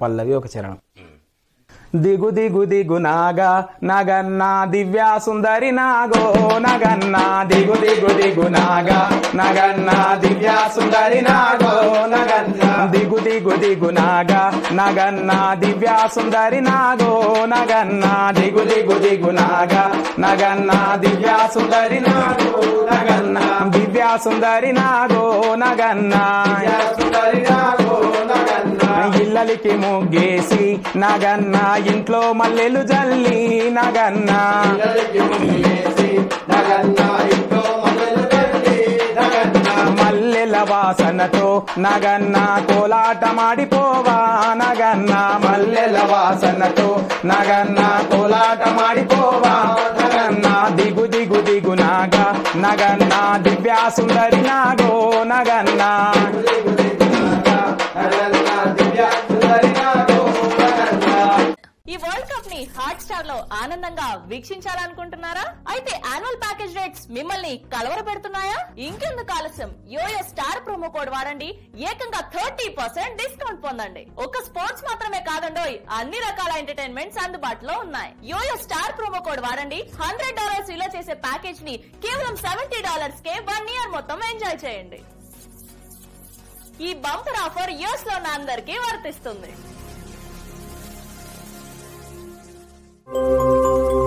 పల్లవి ఒక చరణం దిగు దిగు దిగు నాగా నగన్నా దివ్యా సుందరి నాగో నగన్నా దిగు దిగు దిగు నాగా నగన్నా దివ్యా సుందరి నాగో నగన్నా దిగు దిగు దిగు నాగా నగన్నా దివ్యా సుందరి నాగో నగన్నా దిగు దిగు దిగు నాగా నగన్నా దివ్యా సుందరి నాగో నగన్నా దివ్యా సుందరి నాగో నగన్నా సుందరి నాగో నగన్నా ఇల్లలికి ముగ్గేసి నగన్న ఇంట్లో మల్లెలు జల్లి నగన్న మల్లెల వాసనతో నగన్న కోలాటమాడిపోవా నగన్న మల్లెల వాసనతో నగన్న కోలాటమాడిపోవా నగన్న దిగు దిగు దిగు నాగ నగన్న దివ్యా సుందరి నాగో నగన్న ఈ వరల్డ్ కప్ ని హాట్ స్టార్ లో ఆనందంగా వీక్షించాలనుకుంటున్నారా అయితే యాన్యువల్ ప్యాకేజ్ రేట్స్ మిమ్మల్ని కలవర పెడుతున్నాయా ఇంకెందుకు ఆలస్యం యోయో స్టార్ ప్రోమో కోడ్ వాడండి ఏకంగా థర్టీ పర్సెంట్ డిస్కౌంట్ పొందండి ఒక స్పోర్ట్స్ మాత్రమే కాదండోయ్ అన్ని రకాల ఎంటర్టైన్మెంట్స్ అందుబాటులో ఉన్నాయి యోయో స్టార్ ప్రోమో కోడ్ వాడండి హండ్రెడ్ డాలర్స్ విలువ చేసే ప్యాకేజ్ ని కేవలం సెవెంటీ డాలర్స్ కే వన్ ఇయర్ మొత్తం ఎంజాయ్ చేయండి ఈ బంపర్ ఆఫర్ యూఎస్ లో ఉన్న అందరికీ వర్తిస్తుంది